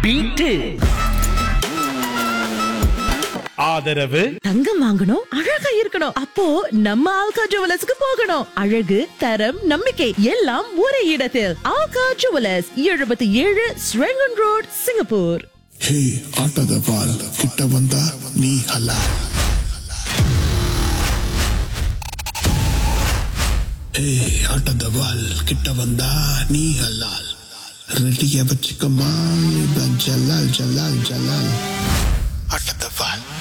beat ஆதரவு தங்கம் வாங்கணும் அழகா இருக்கணும் அப்போ நம்ம ஆல்கா ஜுவலர்ஸ்க்கு போகணும் அழகு தரம் நம்பிக்கை எல்லாம் ஒரே இடத்தில் ஆல்கா ஜுவலர்ஸ் எழுபத்தி ஏழு ஸ்ரெங்கன் ரோட் சிங்கப்பூர் ಹೇ ಆಟದ ಬಾಲ್ ಕಿಟ್ಟ ಬಂದ ನೀ ಹಲ ಹೇ ಆಟದ ಬಾಲ್ ಕಿಟ್ಟ ಬಂದ ನೀ ಹಲಾಲ್ ರೆಡಿಗೆ ಬಚ್ಚಿಕಮ್ಮ ಜಲಾಲ್ ಜಲಾಲ್ ಜಲಾಲ್ ಆಟದ ಬಾಲ್